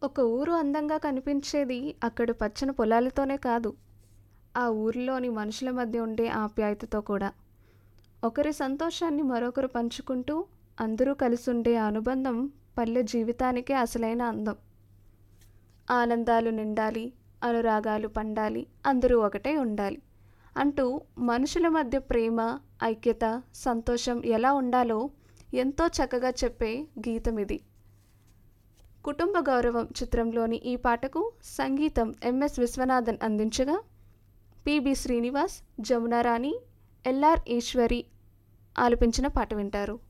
ఒక ఊరు అందంగా కనిపించేది అక్కడి పచ్చని పొలాలతోనే కాదు ఆ ఊరిలోని మనుషుల మధ్య ఉండే ఆప్యాయతతో కూడా ఒకరి సంతోషాన్ని మరొకరు పంచుకుంటూ అందరూ కలిసి ఉండే ఆ అనుబంధం పల్లె జీవితానికే అసలైన అందం ఆనందాలు నిండాలి అనురాగాలు పండాలి అందరూ ఒకటే ఉండాలి అంటూ మనుషుల మధ్య ప్రేమ ఐక్యత సంతోషం ఎలా ఉండాలో ఎంతో చక్కగా చెప్పే గీతం ఇది కుటుంబ గౌరవం చిత్రంలోని ఈ పాటకు సంగీతం ఎంఎస్ విశ్వనాథన్ అందించగా పిబి శ్రీనివాస్ జమునా రాణి ఎల్ఆర్ ఈశ్వరి ఆలపించిన పాట వింటారు